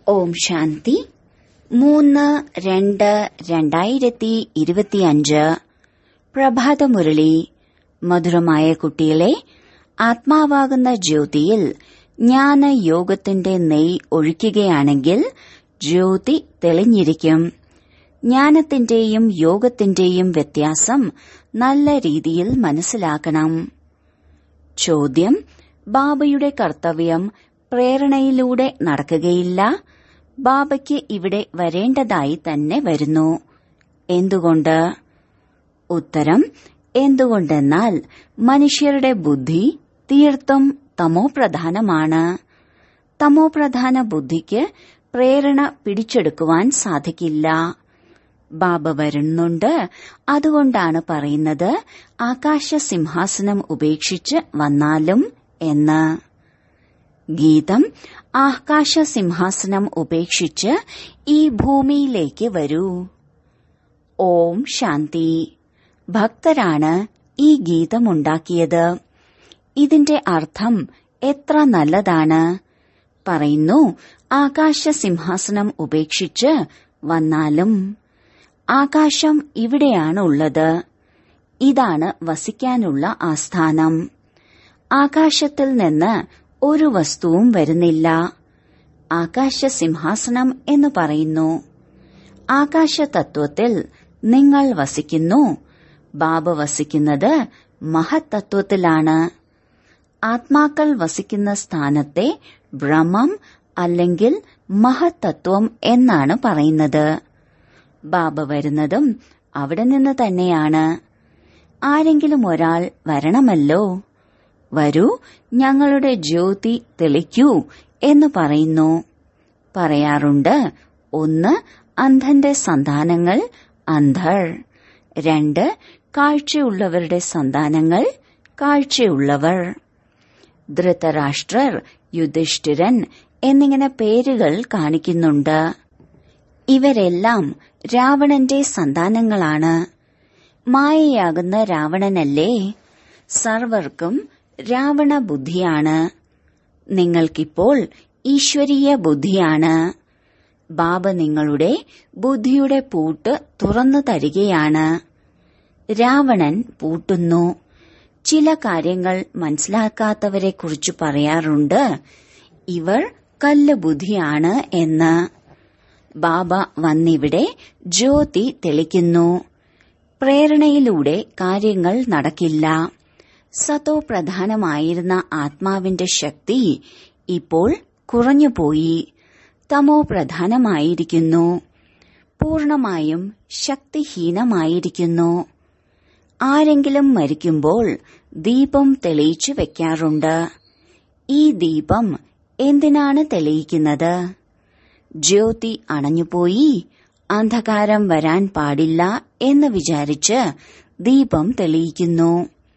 ഓം ശാന്തി മൂന്ന് രണ്ട് രണ്ടായിരത്തി ഇരുപത്തിയഞ്ച് പ്രഭാതമുരളി മധുരമായ കുട്ടികളെ ആത്മാവാകുന്ന ജ്യോതിയിൽ ജ്ഞാനയോഗത്തിന്റെ നെയ് ഒഴിക്കുകയാണെങ്കിൽ ജ്യോതി തെളിഞ്ഞിരിക്കും ജ്ഞാനത്തിന്റെയും യോഗത്തിന്റെയും വ്യത്യാസം നല്ല രീതിയിൽ മനസ്സിലാക്കണം ചോദ്യം ബാബയുടെ കർത്തവ്യം പ്രേരണയിലൂടെ നടക്കുകയില്ല ബാബയ്ക്ക് ഇവിടെ വരേണ്ടതായി തന്നെ വരുന്നു എന്തുകൊണ്ട് ഉത്തരം എന്തുകൊണ്ടെന്നാൽ മനുഷ്യരുടെ ബുദ്ധി തീർത്തും തമോപ്രധാനമാണ് തമോപ്രധാന ബുദ്ധിക്ക് പ്രേരണ പിടിച്ചെടുക്കുവാൻ സാധിക്കില്ല ബാബ വരുന്നുണ്ട് അതുകൊണ്ടാണ് പറയുന്നത് ആകാശ സിംഹാസനം ഉപേക്ഷിച്ച് വന്നാലും എന്ന് ഗീതം ആകാശ സിംഹാസനം ഉപേക്ഷിച്ച് ഈ ഭൂമിയിലേക്ക് വരൂ ഓം ശാന്തി ഭക്തരാണ് ഈ ഗീതമുണ്ടാക്കിയത് ഇതിന്റെ അർത്ഥം എത്ര നല്ലതാണ് പറയുന്നു ആകാശ സിംഹാസനം ഉപേക്ഷിച്ച് വന്നാലും ആകാശം ഇവിടെയാണ് ഉള്ളത് ഇതാണ് വസിക്കാനുള്ള ആസ്ഥാനം ആകാശത്തിൽ നിന്ന് ഒരു വസ്തുവും വരുന്നില്ല ആകാശ സിംഹാസനം എന്ന് പറയുന്നു ആകാശ തത്വത്തിൽ നിങ്ങൾ വസിക്കുന്നു ബാബ വസിക്കുന്നത് മഹത്തത്വത്തിലാണ് ആത്മാക്കൾ വസിക്കുന്ന സ്ഥാനത്തെ ബ്രഹ്മം അല്ലെങ്കിൽ മഹത്തത്വം എന്നാണ് പറയുന്നത് ബാബ വരുന്നതും അവിടെ നിന്ന് തന്നെയാണ് ആരെങ്കിലും ഒരാൾ വരണമല്ലോ വരൂ ഞങ്ങളുടെ ജ്യോതി തെളിക്കൂ എന്ന് പറയുന്നു പറയാറുണ്ട് ഒന്ന് അന്ധന്റെ സന്താനങ്ങൾ അന്ധർ രണ്ട് കാഴ്ചയുള്ളവരുടെ സന്താനങ്ങൾ കാഴ്ചയുള്ളവർ ധൃതരാഷ്ട്രർ യുധിഷ്ഠിരൻ എന്നിങ്ങനെ പേരുകൾ കാണിക്കുന്നുണ്ട് ഇവരെല്ലാം രാവണന്റെ സന്താനങ്ങളാണ് മായയാകുന്ന രാവണനല്ലേ സർവർക്കും രാവണ ബുദ്ധിയാണ് നിങ്ങൾക്കിപ്പോൾ ഈശ്വരീയ ബുദ്ധിയാണ് ബാബ നിങ്ങളുടെ ബുദ്ധിയുടെ പൂട്ട് തുറന്നു തരികയാണ് രാവണൻ പൂട്ടുന്നു ചില കാര്യങ്ങൾ മനസ്സിലാക്കാത്തവരെ കുറിച്ച് പറയാറുണ്ട് ഇവർ കല്ല് ബുദ്ധിയാണ് എന്ന് ബാബ വന്നിവിടെ ജ്യോതി തെളിക്കുന്നു പ്രേരണയിലൂടെ കാര്യങ്ങൾ നടക്കില്ല സതോ പ്രധാനമായിരുന്ന ആത്മാവിന്റെ ശക്തി ഇപ്പോൾ കുറഞ്ഞുപോയി തമോ പ്രധാനമായിരിക്കുന്നു പൂർണമായും ശക്തിഹീനമായിരിക്കുന്നു ആരെങ്കിലും മരിക്കുമ്പോൾ ദീപം തെളിയിച്ചു വെക്കാറുണ്ട് ഈ ദീപം എന്തിനാണ് തെളിയിക്കുന്നത് ജ്യോതി അണഞ്ഞുപോയി അന്ധകാരം വരാൻ പാടില്ല എന്ന് വിചാരിച്ച് ദീപം തെളിയിക്കുന്നു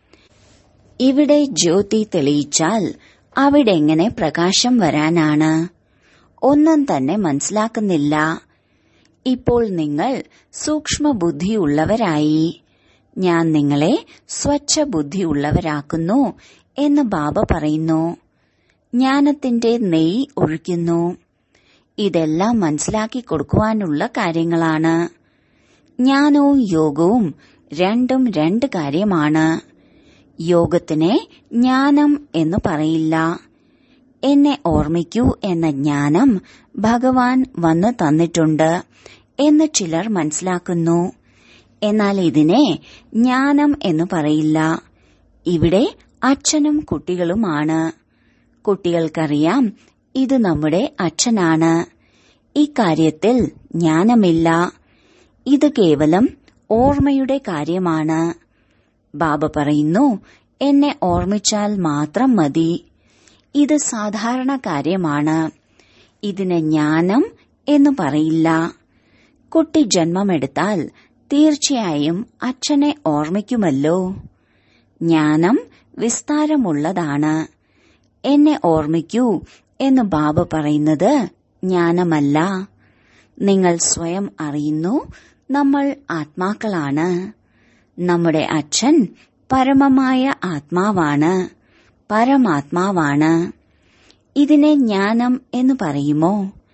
ഇവിടെ ജ്യോതി തെളിയിച്ചാൽ അവിടെ എങ്ങനെ പ്രകാശം വരാനാണ് ഒന്നും തന്നെ മനസ്സിലാക്കുന്നില്ല ഇപ്പോൾ നിങ്ങൾ സൂക്ഷ്മ ബുദ്ധിയുള്ളവരായി ഞാൻ നിങ്ങളെ സ്വച്ഛ ബുദ്ധിയുള്ളവരാക്കുന്നു എന്ന് ബാബ പറയുന്നു ജ്ഞാനത്തിന്റെ നെയ് ഒഴിക്കുന്നു ഇതെല്ലാം മനസ്സിലാക്കി കൊടുക്കുവാനുള്ള കാര്യങ്ങളാണ് ജ്ഞാനവും യോഗവും രണ്ടും രണ്ട് കാര്യമാണ് യോഗത്തിനെ ജ്ഞാനം എന്ന് പറയില്ല എന്നെ ഓർമ്മിക്കൂ എന്ന ജ്ഞാനം ഭഗവാൻ വന്ന് തന്നിട്ടുണ്ട് എന്ന് ചിലർ മനസ്സിലാക്കുന്നു എന്നാൽ ഇതിനെ ജ്ഞാനം എന്ന് പറയില്ല ഇവിടെ അച്ഛനും കുട്ടികളുമാണ് കുട്ടികൾക്കറിയാം ഇത് നമ്മുടെ അച്ഛനാണ് ഇക്കാര്യത്തിൽ ജ്ഞാനമില്ല ഇത് കേവലം ഓർമ്മയുടെ കാര്യമാണ് ബാബ പറയുന്നു എന്നെ ഓർമ്മിച്ചാൽ മാത്രം മതി ഇത് സാധാരണ കാര്യമാണ് ഇതിന് ജ്ഞാനം എന്ന് പറയില്ല കുട്ടി ജന്മമെടുത്താൽ തീർച്ചയായും അച്ഛനെ ഓർമ്മിക്കുമല്ലോ ജ്ഞാനം വിസ്താരമുള്ളതാണ് എന്നെ ഓർമ്മിക്കൂ എന്ന് ബാബ പറയുന്നത് ജ്ഞാനമല്ല നിങ്ങൾ സ്വയം അറിയുന്നു നമ്മൾ ആത്മാക്കളാണ് നമ്മുടെ അച്ഛൻ പരമമായ ആത്മാവാണ് പരമാത്മാവാണ് ഇതിനെ ജ്ഞാനം എന്ന് പറയുമോ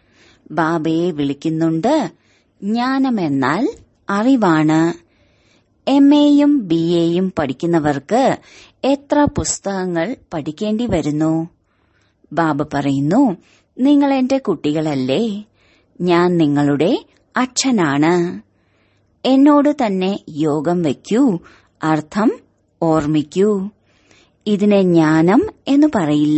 ബാബയെ വിളിക്കുന്നുണ്ട് ജ്ഞാനമെന്നാൽ അറിവാണ് എം എയും ബി എയും പഠിക്കുന്നവർക്ക് എത്ര പുസ്തകങ്ങൾ പഠിക്കേണ്ടി വരുന്നു ബാബ പറയുന്നു നിങ്ങൾ എന്റെ കുട്ടികളല്ലേ ഞാൻ നിങ്ങളുടെ അച്ഛനാണ് എന്നോട് തന്നെ യോഗം വയ്ക്കൂ അർത്ഥം ഓർമ്മിക്കൂ ഇതിനെ ജ്ഞാനം എന്ന് പറയില്ല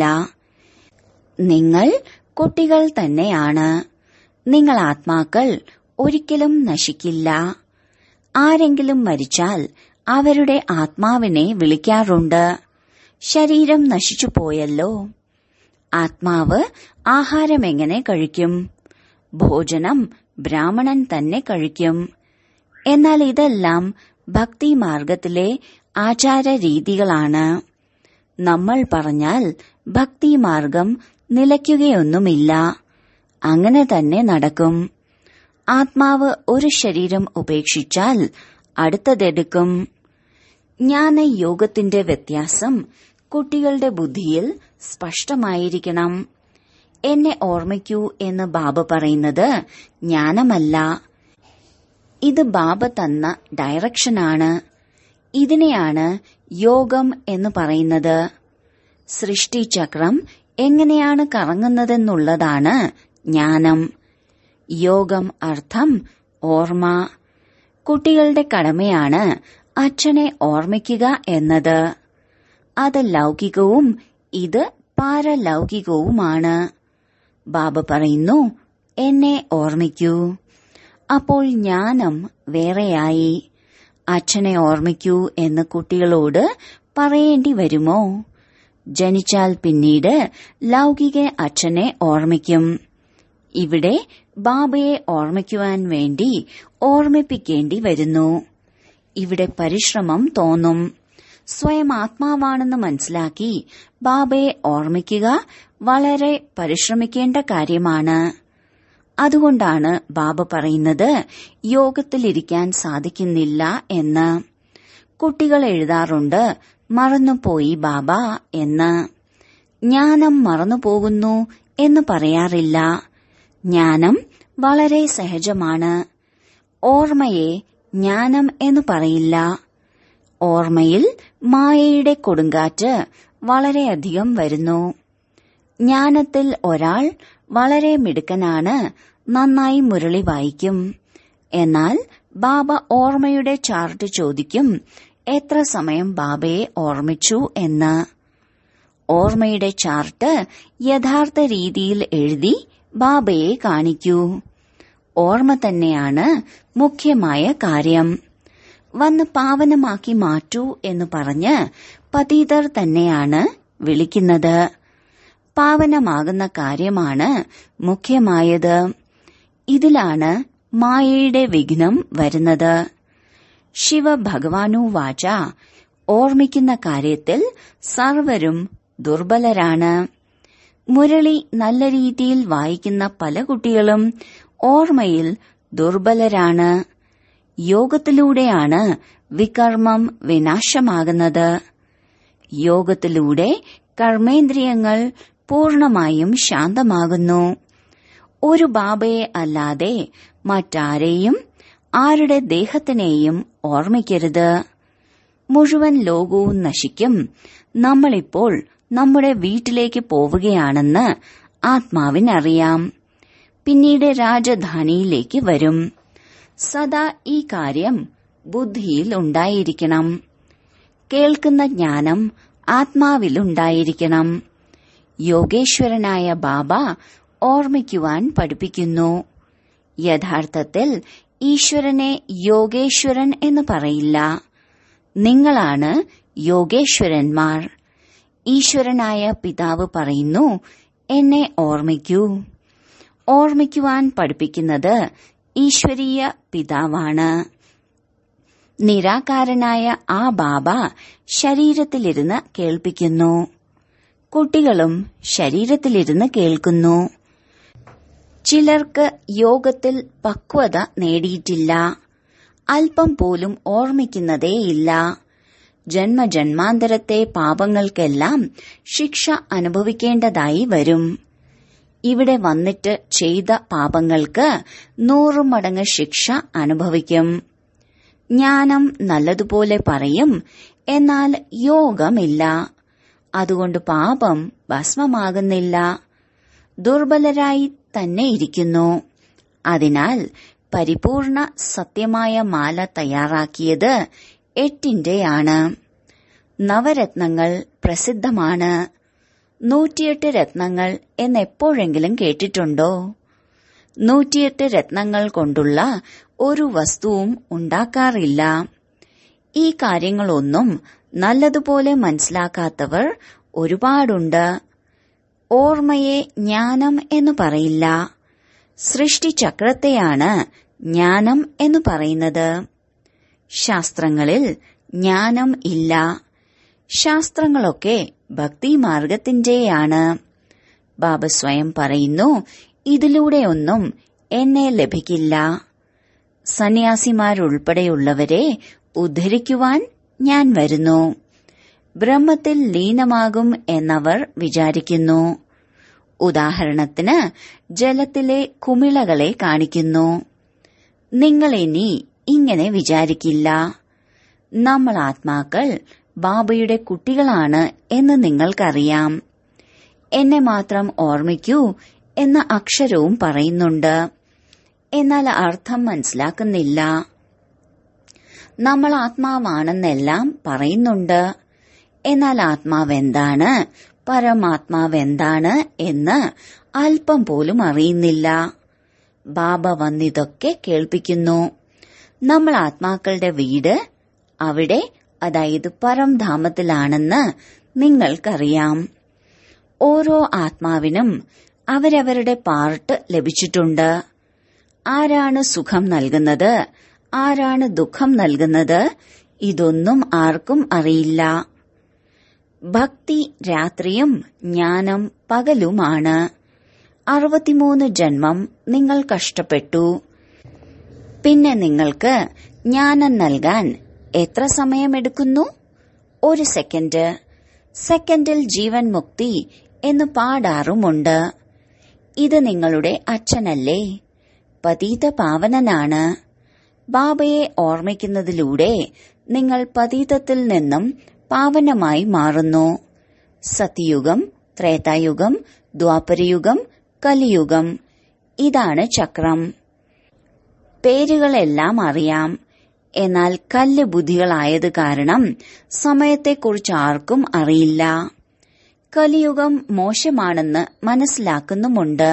നിങ്ങൾ കുട്ടികൾ തന്നെയാണ് നിങ്ങൾ ആത്മാക്കൾ ഒരിക്കലും നശിക്കില്ല ആരെങ്കിലും മരിച്ചാൽ അവരുടെ ആത്മാവിനെ വിളിക്കാറുണ്ട് ശരീരം നശിച്ചു പോയല്ലോ ആത്മാവ് ആഹാരം എങ്ങനെ കഴിക്കും ഭോജനം ബ്രാഹ്മണൻ തന്നെ കഴിക്കും എന്നാൽ ഇതെല്ലാം ഭക്തി മാർഗത്തിലെ ആചാര രീതികളാണ് നമ്മൾ പറഞ്ഞാൽ ഭക്തി മാർഗം നിലയ്ക്കുകയൊന്നുമില്ല അങ്ങനെ തന്നെ നടക്കും ആത്മാവ് ഒരു ശരീരം ഉപേക്ഷിച്ചാൽ അടുത്തതെടുക്കും ജ്ഞാന യോഗത്തിന്റെ വ്യത്യാസം കുട്ടികളുടെ ബുദ്ധിയിൽ സ്പഷ്ടമായിരിക്കണം എന്നെ ഓർമ്മിക്കൂ എന്ന് ബാബ പറയുന്നത് ജ്ഞാനമല്ല ഇത് ബാബ തന്ന ഡയറക്ഷനാണ് ഇതിനെയാണ് യോഗം എന്ന് പറയുന്നത് സൃഷ്ടിചക്രം എങ്ങനെയാണ് കറങ്ങുന്നതെന്നുള്ളതാണ് ജ്ഞാനം യോഗം അർത്ഥം ഓർമ്മ കുട്ടികളുടെ കടമയാണ് അച്ഛനെ ഓർമ്മിക്കുക എന്നത് അത് ലൗകികവും ഇത് പാരലൗകികവുമാണ് ബാബ പറയുന്നു എന്നെ ഓർമ്മിക്കൂ അപ്പോൾ ജ്ഞാനം വേറെയായി അച്ഛനെ ഓർമ്മിക്കൂ എന്ന് കുട്ടികളോട് പറയേണ്ടി വരുമോ ജനിച്ചാൽ പിന്നീട് ലൗകിക അച്ഛനെ ഓർമ്മിക്കും ഇവിടെ ബാബയെ ഓർമ്മിക്കുവാൻ വേണ്ടി ഓർമ്മിപ്പിക്കേണ്ടി വരുന്നു ഇവിടെ പരിശ്രമം തോന്നും സ്വയം ആത്മാവാണെന്ന് മനസ്സിലാക്കി ബാബയെ ഓർമ്മിക്കുക വളരെ പരിശ്രമിക്കേണ്ട കാര്യമാണ് അതുകൊണ്ടാണ് ബാബ പറയുന്നത് യോഗത്തിലിരിക്കാൻ സാധിക്കുന്നില്ല എന്ന് കുട്ടികൾ എഴുതാറുണ്ട് മറന്നുപോയി ബാബ എന്ന് ജ്ഞാനം മറന്നുപോകുന്നു എന്ന് പറയാറില്ല ജ്ഞാനം വളരെ സഹജമാണ് ഓർമ്മയെ ജ്ഞാനം എന്ന് പറയില്ല ഓർമ്മയിൽ മായയുടെ കൊടുങ്കാറ്റ് വളരെയധികം വരുന്നു ജ്ഞാനത്തിൽ ഒരാൾ വളരെ മിടുക്കനാണ് നന്നായി മുരളി വായിക്കും എന്നാൽ ബാബ ഓർമ്മയുടെ ചാർട്ട് ചോദിക്കും എത്ര സമയം ബാബയെ ഓർമ്മിച്ചു എന്ന് ഓർമ്മയുടെ ചാർട്ട് യഥാർത്ഥ രീതിയിൽ എഴുതി ബാബയെ കാണിക്കൂ ഓർമ്മ തന്നെയാണ് മുഖ്യമായ കാര്യം വന്ന് പാവനമാക്കി മാറ്റൂ എന്ന് പറഞ്ഞ് പതീതർ തന്നെയാണ് വിളിക്കുന്നത് പാവനമാകുന്ന കാര്യമാണ് മുഖ്യമായത് ഇതിലാണ് മായയുടെ വിഘ്നം വരുന്നത് ശിവ ഭഗവാനു വാച ഓർമ്മിക്കുന്ന കാര്യത്തിൽ സർവരും ദുർബലരാണ് മുരളി നല്ല രീതിയിൽ വായിക്കുന്ന പല കുട്ടികളും ഓർമ്മയിൽ ദുർബലരാണ് യോഗത്തിലൂടെയാണ് വികർമ്മം വിനാശമാകുന്നത് യോഗത്തിലൂടെ കർമ്മേന്ദ്രിയങ്ങൾ പൂർണമായും ശാന്തമാകുന്നു ഒരു ബാബയെ അല്ലാതെ മറ്റാരെയും ആരുടെ ദേഹത്തിനെയും ഓർമ്മിക്കരുത് മുഴുവൻ ലോകവും നശിക്കും നമ്മളിപ്പോൾ നമ്മുടെ വീട്ടിലേക്ക് പോവുകയാണെന്ന് ആത്മാവിനറിയാം പിന്നീട് രാജധാനിയിലേക്ക് വരും സദാ ഈ കാര്യം ബുദ്ധിയിൽ ഉണ്ടായിരിക്കണം കേൾക്കുന്ന ജ്ഞാനം ആത്മാവിലുണ്ടായിരിക്കണം യോഗേശ്വരനായ ബാബ ഓർമ്മിക്കുവാൻ പഠിപ്പിക്കുന്നു യഥാർത്ഥത്തിൽ ഈശ്വരനെ യോഗേശ്വരൻ എന്ന് പറയില്ല നിങ്ങളാണ് യോഗേശ്വരന്മാർ ഈശ്വരനായ പിതാവ് പറയുന്നു എന്നെ ഓർമ്മിക്കൂ ഓർമ്മിക്കുവാൻ പഠിപ്പിക്കുന്നത് ഈശ്വരീയ പിതാവാണ് നിരാകാരനായ ആ ബാബ ശരീരത്തിലിരുന്ന് കേൾപ്പിക്കുന്നു കുട്ടികളും ശരീരത്തിലിരുന്ന് കേൾക്കുന്നു ചിലർക്ക് യോഗത്തിൽ പക്വത നേടിയിട്ടില്ല അല്പം പോലും ഓർമ്മിക്കുന്നതേയില്ല ജന്മജന്മാന്തരത്തെ പാപങ്ങൾക്കെല്ലാം ശിക്ഷ അനുഭവിക്കേണ്ടതായി വരും ഇവിടെ വന്നിട്ട് ചെയ്ത പാപങ്ങൾക്ക് നൂറു മടങ്ങ് ശിക്ഷ അനുഭവിക്കും ജ്ഞാനം നല്ലതുപോലെ പറയും എന്നാൽ യോഗമില്ല അതുകൊണ്ട് പാപം ഭസ്മമാകുന്നില്ല ദുർബലരായി തന്നെ ഇരിക്കുന്നു അതിനാൽ പരിപൂർണ സത്യമായ മാല തയ്യാറാക്കിയത് എട്ടിന്റെയാണ് നവരത്നങ്ങൾ പ്രസിദ്ധമാണ് നൂറ്റിയെട്ട് രത്നങ്ങൾ എന്നെപ്പോഴെങ്കിലും കേട്ടിട്ടുണ്ടോ നൂറ്റിയെട്ട് രത്നങ്ങൾ കൊണ്ടുള്ള ഒരു വസ്തുവും ഉണ്ടാക്കാറില്ല ഈ കാര്യങ്ങളൊന്നും നല്ലതുപോലെ മനസ്സിലാക്കാത്തവർ ഒരുപാടുണ്ട് ഓർമ്മയെ ജ്ഞാനം എന്ന് പറയില്ല സൃഷ്ടിചക്രത്തെയാണ് ജ്ഞാനം എന്ന് പറയുന്നത് ശാസ്ത്രങ്ങളിൽ ജ്ഞാനം ഇല്ല ശാസ്ത്രങ്ങളൊക്കെ ഭക്തിമാർഗത്തിന്റെയാണ് ബാബ സ്വയം പറയുന്നു ഇതിലൂടെയൊന്നും എന്നെ ലഭിക്കില്ല സന്യാസിമാരുൾപ്പെടെയുള്ളവരെ ഉദ്ധരിക്കുവാൻ ഞാൻ വരുന്നു ബ്രഹ്മത്തിൽ ലീനമാകും എന്നവർ വിചാരിക്കുന്നു ഉദാഹരണത്തിന് ജലത്തിലെ കുമിളകളെ കാണിക്കുന്നു നിങ്ങൾ ഇനി ഇങ്ങനെ വിചാരിക്കില്ല നമ്മൾ ആത്മാക്കൾ ബാബയുടെ കുട്ടികളാണ് എന്ന് നിങ്ങൾക്കറിയാം എന്നെ മാത്രം ഓർമ്മിക്കൂ എന്ന അക്ഷരവും പറയുന്നുണ്ട് എന്നാൽ അർത്ഥം മനസ്സിലാക്കുന്നില്ല നമ്മൾ ആത്മാവാണെന്നെല്ലാം പറയുന്നുണ്ട് എന്നാൽ ആത്മാവെന്താണ് പരമാത്മാവെന്താണ് എന്ന് അല്പം പോലും അറിയുന്നില്ല ബാബ വന്നിതൊക്കെ കേൾപ്പിക്കുന്നു നമ്മൾ ആത്മാക്കളുടെ വീട് അവിടെ അതായത് പരംധാമത്തിലാണെന്ന് നിങ്ങൾക്കറിയാം ഓരോ ആത്മാവിനും അവരവരുടെ പാർട്ട് ലഭിച്ചിട്ടുണ്ട് ആരാണ് സുഖം നൽകുന്നത് ആരാണ് ദുഃഖം നൽകുന്നത് ഇതൊന്നും ആർക്കും അറിയില്ല ഭക്തി രാത്രിയും ജ്ഞാനം പകലുമാണ് അറുപത്തിമൂന്ന് ജന്മം നിങ്ങൾ കഷ്ടപ്പെട്ടു പിന്നെ നിങ്ങൾക്ക് ജ്ഞാനം നൽകാൻ എത്ര സമയമെടുക്കുന്നു ഒരു സെക്കൻഡ് സെക്കൻഡിൽ ജീവൻ മുക്തി എന്ന് പാടാറുമുണ്ട് ഇത് നിങ്ങളുടെ അച്ഛനല്ലേ പതീത പാവനനാണ് ബാബയെ ഓർമ്മിക്കുന്നതിലൂടെ നിങ്ങൾ പതീതത്തിൽ നിന്നും പാവനമായി മാറുന്നു സത്യയുഗം ത്രേതായുഗം ദ്വാപരയുഗം കലിയുഗം ഇതാണ് ചക്രം പേരുകളെല്ലാം അറിയാം എന്നാൽ കല്ല് ബുദ്ധികളായത് കാരണം സമയത്തെക്കുറിച്ച് ആർക്കും അറിയില്ല കലിയുഗം മോശമാണെന്ന് മനസ്സിലാക്കുന്നുമുണ്ട്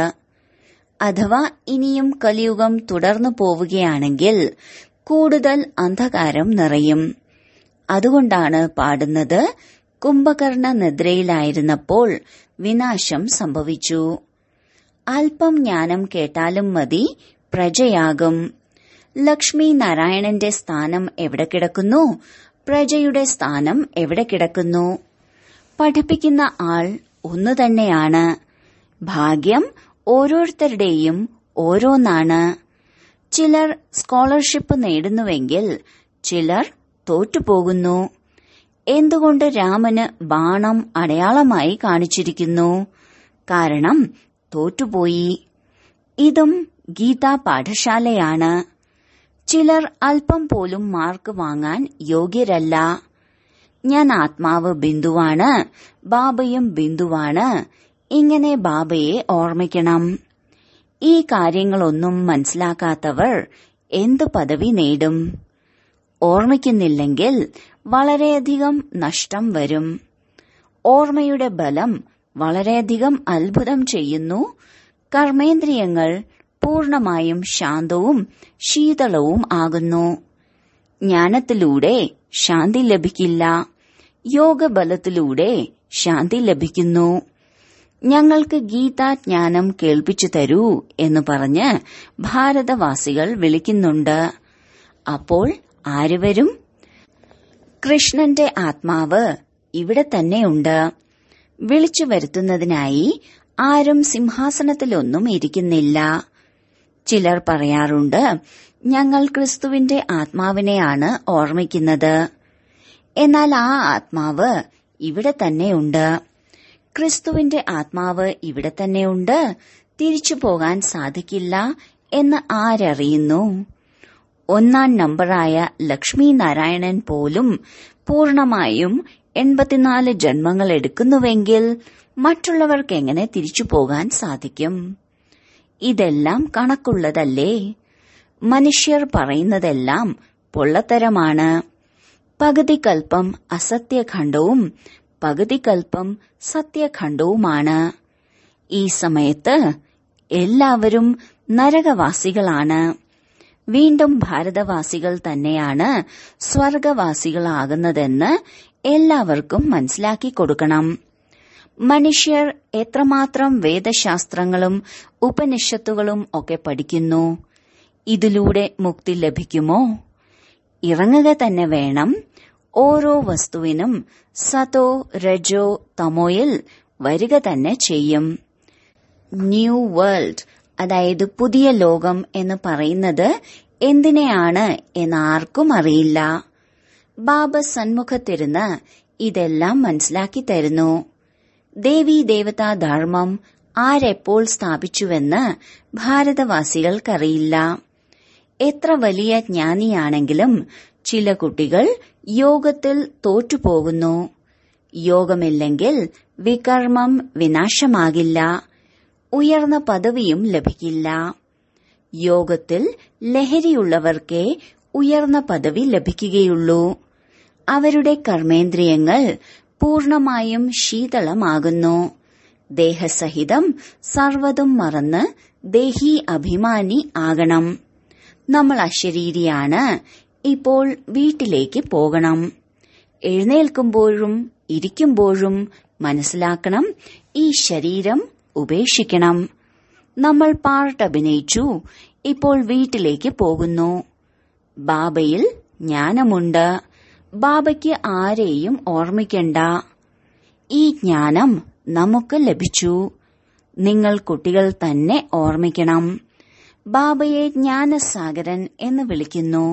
അഥവാ ഇനിയും കലിയുഗം തുടർന്നു പോവുകയാണെങ്കിൽ കൂടുതൽ അന്ധകാരം നിറയും അതുകൊണ്ടാണ് പാടുന്നത് കുംഭകർണ നിദ്രയിലായിരുന്നപ്പോൾ വിനാശം സംഭവിച്ചു അല്പം ജ്ഞാനം കേട്ടാലും മതി പ്രജയാകും ലക്ഷ്മി നാരായണന്റെ സ്ഥാനം എവിടെ കിടക്കുന്നു പ്രജയുടെ സ്ഥാനം എവിടെ കിടക്കുന്നു പഠിപ്പിക്കുന്ന ആൾ ഒന്നു തന്നെയാണ് ഭാഗ്യം ഓരോരുത്തരുടെയും ഓരോന്നാണ് ചിലർ സ്കോളർഷിപ്പ് നേടുന്നുവെങ്കിൽ ചിലർ തോറ്റുപോകുന്നു എന്തുകൊണ്ട് രാമന് ബാണം അടയാളമായി കാണിച്ചിരിക്കുന്നു കാരണം തോറ്റുപോയി ഇതും ഗീതാ പാഠശാലയാണ് ചിലർ അല്പം പോലും മാർക്ക് വാങ്ങാൻ യോഗ്യരല്ല ഞാൻ ആത്മാവ് ബിന്ദുവാണ് ബാബയും ബിന്ദുവാണ് ഇങ്ങനെ ബാബയെ ഓർമ്മിക്കണം ഈ കാര്യങ്ങളൊന്നും മനസ്സിലാക്കാത്തവർ എന്ത് പദവി നേടും ഓർമ്മിക്കുന്നില്ലെങ്കിൽ വളരെയധികം നഷ്ടം വരും ഓർമ്മയുടെ ബലം വളരെയധികം അത്ഭുതം ചെയ്യുന്നു കർമ്മേന്ദ്രിയങ്ങൾ പൂർണമായും ശാന്തവും ശീതളവും ആകുന്നു ജ്ഞാനത്തിലൂടെ ശാന്തി ലഭിക്കില്ല യോഗബലത്തിലൂടെ ശാന്തി ലഭിക്കുന്നു ഞങ്ങൾക്ക് ഗീതാജ്ഞാനം കേൾപ്പിച്ചു തരൂ എന്ന് പറഞ്ഞ് ഭാരതവാസികൾ വിളിക്കുന്നുണ്ട് അപ്പോൾ ആര് വരും കൃഷ്ണന്റെ ആത്മാവ് ഇവിടെ തന്നെയുണ്ട് വിളിച്ചു വരുത്തുന്നതിനായി ആരും സിംഹാസനത്തിലൊന്നും ഇരിക്കുന്നില്ല ചിലർ പറയാറുണ്ട് ഞങ്ങൾ ക്രിസ്തുവിന്റെ ആത്മാവിനെയാണ് ഓർമ്മിക്കുന്നത് എന്നാൽ ആ ആത്മാവ് ഇവിടെ തന്നെയുണ്ട് ക്രിസ്തുവിന്റെ ആത്മാവ് ഇവിടെ തന്നെയുണ്ട് തിരിച്ചു പോകാൻ സാധിക്കില്ല എന്ന് ആരറിയുന്നു ഒന്നാം നമ്പറായ ലക്ഷ്മി നാരായണൻ പോലും പൂർണമായും എൺപത്തിനാല് ജന്മങ്ങൾ എടുക്കുന്നുവെങ്കിൽ മറ്റുള്ളവർക്ക് എങ്ങനെ തിരിച്ചു പോകാൻ സാധിക്കും ഇതെല്ലാം കണക്കുള്ളതല്ലേ മനുഷ്യർ പറയുന്നതെല്ലാം പൊള്ളത്തരമാണ് പകുതി കൽപ്പം അസത്യഖണ്ഡവും പകുതി കൽപ്പം സത്യഖണ്ഡവുമാണ് ഈ സമയത്ത് എല്ലാവരും നരകവാസികളാണ് വീണ്ടും ഭാരതവാസികൾ തന്നെയാണ് സ്വർഗവാസികളാകുന്നതെന്ന് എല്ലാവർക്കും മനസ്സിലാക്കി കൊടുക്കണം മനുഷ്യർ എത്രമാത്രം വേദശാസ്ത്രങ്ങളും ഉപനിഷത്തുകളും ഒക്കെ പഠിക്കുന്നു ഇതിലൂടെ മുക്തി ലഭിക്കുമോ ഇറങ്ങുക തന്നെ വേണം ഓരോ വസ്തുവിനും സതോ രജോ തമോയിൽ വരിക തന്നെ ചെയ്യും ന്യൂ വേൾഡ് അതായത് പുതിയ ലോകം എന്ന് പറയുന്നത് എന്തിനെയാണ് എന്ന് ആർക്കും അറിയില്ല ബാബ സന്മുഖത്തിരുന്ന് ഇതെല്ലാം മനസ്സിലാക്കി തരുന്നു ദേവീ ദേവതാ ധർമ്മം ആരെപ്പോൾ സ്ഥാപിച്ചുവെന്ന് ഭാരതവാസികൾക്കറിയില്ല എത്ര വലിയ ജ്ഞാനിയാണെങ്കിലും ചില കുട്ടികൾ യോഗത്തിൽ തോറ്റുപോകുന്നു യോഗമില്ലെങ്കിൽ വികർമ്മം വിനാശമാകില്ല ഉയർന്ന പദവിയും ലഭിക്കില്ല യോഗത്തിൽ ലഹരിയുള്ളവർക്കേ ഉയർന്ന പദവി ലഭിക്കുകയുള്ളൂ അവരുടെ കർമ്മേന്ദ്രിയങ്ങൾ പൂർണമായും ശീതളമാകുന്നു ദേഹസഹിതം സർവതും മറന്ന് ദേഹി അഭിമാനി ആകണം നമ്മൾ അശരീരിയാണ് ഇപ്പോൾ വീട്ടിലേക്ക് പോകണം എഴുന്നേൽക്കുമ്പോഴും ഇരിക്കുമ്പോഴും മനസ്സിലാക്കണം ഈ ശരീരം ഉപേക്ഷിക്കണം നമ്മൾ പാർട്ട് അഭിനയിച്ചു ഇപ്പോൾ വീട്ടിലേക്ക് പോകുന്നു ബാബയിൽ ജ്ഞാനമുണ്ട് ബാബയ്ക്ക് ആരെയും ഓർമ്മിക്കണ്ട ഈ ജ്ഞാനം നമുക്ക് ലഭിച്ചു നിങ്ങൾ കുട്ടികൾ തന്നെ ഓർമ്മിക്കണം ബാബയെ ജ്ഞാനസാഗരൻ എന്ന് വിളിക്കുന്നു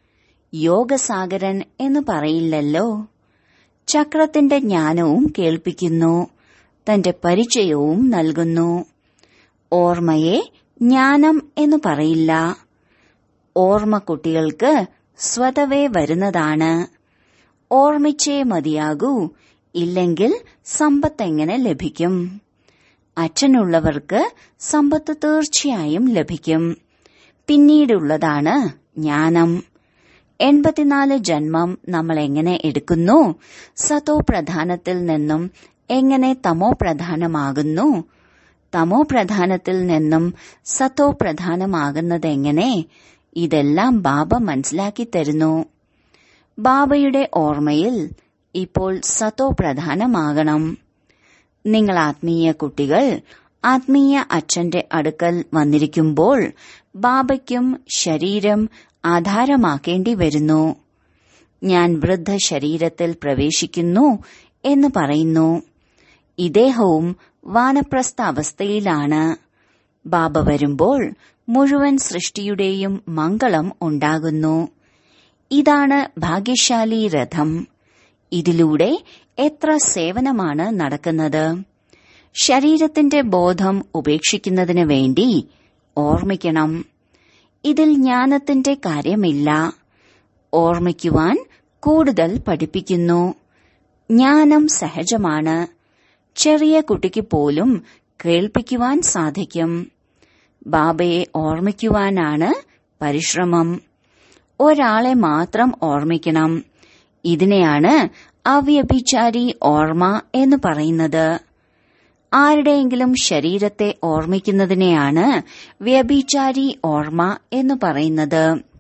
യോഗസാഗരൻ എന്ന് പറയില്ലല്ലോ ചക്രത്തിന്റെ ജ്ഞാനവും കേൾപ്പിക്കുന്നു തന്റെ പരിചയവും നൽകുന്നു ഓർമ്മയെ ജ്ഞാനം എന്ന് പറയില്ല ഓർമ്മ കുട്ടികൾക്ക് സ്വതവേ വരുന്നതാണ് ഓർമ്മിച്ചേ മതിയാകൂ ഇല്ലെങ്കിൽ സമ്പത്ത് എങ്ങനെ ലഭിക്കും അച്ഛനുള്ളവർക്ക് സമ്പത്ത് തീർച്ചയായും ലഭിക്കും പിന്നീടുള്ളതാണ് ജ്ഞാനം എൺപത്തിനാല് ജന്മം നമ്മൾ എങ്ങനെ എടുക്കുന്നു സതോ പ്രധാനത്തിൽ നിന്നും എങ്ങനെ തമോ പ്രധാനമാകുന്നു തമോ പ്രധാനത്തിൽ നിന്നും സത്തോ പ്രധാനമാകുന്നതെങ്ങനെ ഇതെല്ലാം ബാബ മനസ്സിലാക്കി തരുന്നു ബാബയുടെ ഓർമ്മയിൽ ഇപ്പോൾ സത്തോ പ്രധാനമാകണം നിങ്ങൾ ആത്മീയ കുട്ടികൾ ആത്മീയ അച്ഛന്റെ അടുക്കൽ വന്നിരിക്കുമ്പോൾ ബാബയ്ക്കും ശരീരം ആധാരമാക്കേണ്ടി വരുന്നു ഞാൻ വൃദ്ധ ശരീരത്തിൽ പ്രവേശിക്കുന്നു എന്ന് പറയുന്നു ഇദ്ദേഹവും വാനപ്രസ്ഥ അവസ്ഥയിലാണ് ബാബ വരുമ്പോൾ മുഴുവൻ സൃഷ്ടിയുടെയും മംഗളം ഉണ്ടാകുന്നു ഇതാണ് ഭാഗ്യശാലി രഥം ഇതിലൂടെ എത്ര സേവനമാണ് നടക്കുന്നത് ശരീരത്തിന്റെ ബോധം ഉപേക്ഷിക്കുന്നതിന് വേണ്ടി ഓർമ്മിക്കണം ഇതിൽ ജ്ഞാനത്തിന്റെ കാര്യമില്ല ഓർമ്മിക്കുവാൻ കൂടുതൽ പഠിപ്പിക്കുന്നു ജ്ഞാനം സഹജമാണ് ചെറിയ കുട്ടിക്ക് പോലും കേൾപ്പിക്കുവാൻ സാധിക്കും ബാബയെ ഓർമ്മിക്കുവാനാണ് പരിശ്രമം ഒരാളെ മാത്രം ഓർമ്മിക്കണം ഇതിനെയാണ് അവ്യഭിചാരി ഓർമ്മ എന്ന് പറയുന്നത് ആരുടെയെങ്കിലും ശരീരത്തെ ഓർമ്മിക്കുന്നതിനെയാണ് വ്യഭിചാരി ഓർമ്മ എന്ന് പറയുന്നത്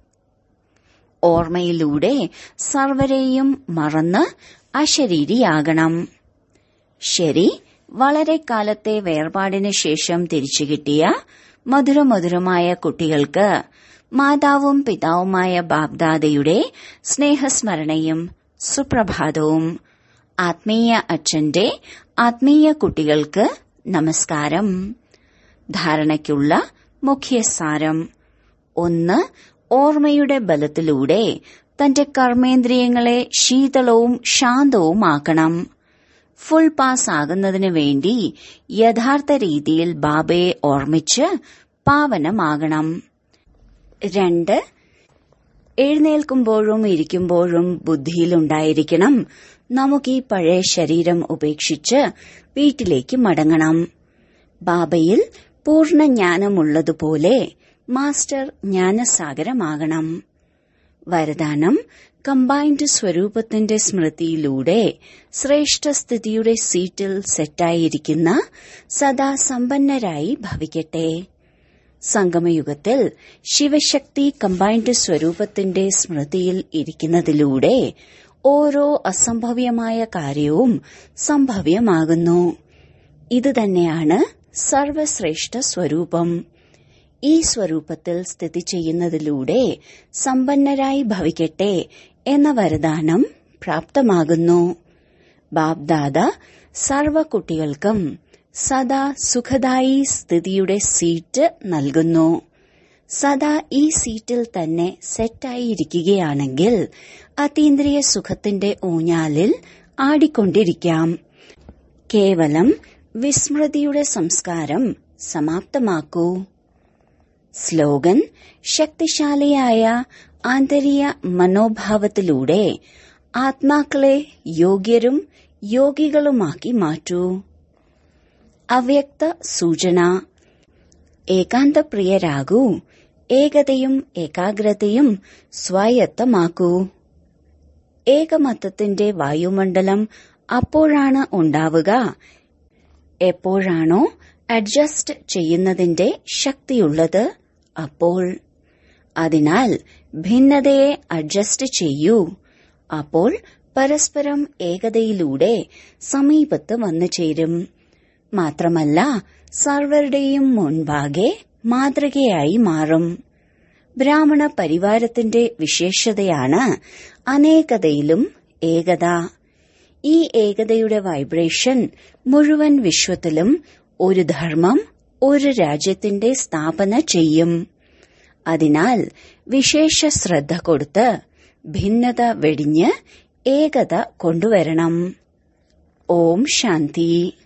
ഓർമ്മയിലൂടെ സർവരെയും മറന്ന് അശരീരിയാകണം ശരി വളരെ കാലത്തെ വേർപാടിന് ശേഷം തിരിച്ചു കിട്ടിയ മധുരമധുരമായ കുട്ടികൾക്ക് മാതാവും പിതാവുമായ ബാബ്ദാദയുടെ സ്നേഹസ്മരണയും സുപ്രഭാതവും ആത്മീയ അച്ഛന്റെ ആത്മീയ കുട്ടികൾക്ക് നമസ്കാരം ധാരണയ്ക്കുള്ള മുഖ്യസാരം ഒന്ന് ഓർമ്മയുടെ ബലത്തിലൂടെ തന്റെ കർമ്മേന്ദ്രിയങ്ങളെ ശീതളവും ശാന്തവുമാക്കണം ഫുൾ പാസ് ആകുന്നതിനു വേണ്ടി യഥാർത്ഥ രീതിയിൽ ബാബയെ ഓർമ്മിച്ച് പാവനമാകണം രണ്ട് എഴുന്നേൽക്കുമ്പോഴും ഇരിക്കുമ്പോഴും ബുദ്ധിയിലുണ്ടായിരിക്കണം നമുക്ക് ഈ പഴയ ശരീരം ഉപേക്ഷിച്ച് വീട്ടിലേക്ക് മടങ്ങണം ബാബയിൽ പൂർണ്ണ ജ്ഞാനമുള്ളതുപോലെ മാസ്റ്റർ ജ്ഞാനസാഗരമാകണം വരദാനം കമ്പൈൻഡ് സ്വരൂപത്തിന്റെ സ്മൃതിയിലൂടെ ശ്രേഷ്ഠസ്ഥിതിയുടെ സീറ്റിൽ സെറ്റായിരിക്കുന്ന സദാ സമ്പന്നരായി ഭവിക്കട്ടെ സംഗമയുഗത്തിൽ ശിവശക്തി കമ്പൈൻഡ് സ്വരൂപത്തിന്റെ സ്മൃതിയിൽ ഇരിക്കുന്നതിലൂടെ ഓരോ അസംഭവ്യമായ കാര്യവും സംഭവ്യമാകുന്നു ഇതുതന്നെയാണ് സർവശ്രേഷ്ഠ സ്വരൂപം ഈ സ്വരൂപത്തിൽ സ്ഥിതി ചെയ്യുന്നതിലൂടെ സമ്പന്നരായി ഭവിക്കട്ടെ എന്ന വരദാനം പ്രാപ്തമാകുന്നു ബാബ്ദാദ സർവ കുട്ടികൾക്കും സദാ സുഖദായി സ്ഥിതിയുടെ സീറ്റ് നൽകുന്നു സദാ ഈ സീറ്റിൽ തന്നെ സെറ്റായിരിക്കുകയാണെങ്കിൽ അതീന്ദ്രിയ സുഖത്തിന്റെ ഊഞ്ഞാലിൽ ആടിക്കൊണ്ടിരിക്കാം കേവലം വിസ്മൃതിയുടെ സംസ്കാരം സമാപ്തമാക്കൂ സ്ലോഗൻ ശക്തിശാലിയായ ആന്തരിക മനോഭാവത്തിലൂടെ ആത്മാക്കളെ യോഗ്യരും യോഗികളുമാക്കി മാറ്റൂ അവ്യക്ത സൂചന ഏകാന്തപ്രിയരാകൂ ഏകതയും ഏകാഗ്രതയും സ്വായത്തമാക്കൂ ഏകമത്തത്തിന്റെ വായുമണ്ഡലം അപ്പോഴാണ് ഉണ്ടാവുക എപ്പോഴാണോ അഡ്ജസ്റ്റ് ചെയ്യുന്നതിന്റെ ശക്തിയുള്ളത് അപ്പോൾ അതിനാൽ ഭിന്നതയെ അഡ്ജസ്റ്റ് ചെയ്യൂ അപ്പോൾ പരസ്പരം ഏകതയിലൂടെ സമീപത്ത് വന്നു ചേരും മാത്രമല്ല സർവരുടെയും മുൻപാകെ മാതൃകയായി മാറും ബ്രാഹ്മണ പരിവാരത്തിന്റെ വിശേഷതയാണ് അനേകതയിലും ഏകത ഈ ഏകതയുടെ വൈബ്രേഷൻ മുഴുവൻ വിശ്വത്തിലും ഒരു ധർമ്മം ഒരു രാജ്യത്തിന്റെ സ്ഥാപന ചെയ്യും അതിനാൽ വിശേഷ ശ്രദ്ധ കൊടുത്ത് ഭിന്നത വെടിഞ്ഞ് ഏകത കൊണ്ടുവരണം ഓം ശാന്തി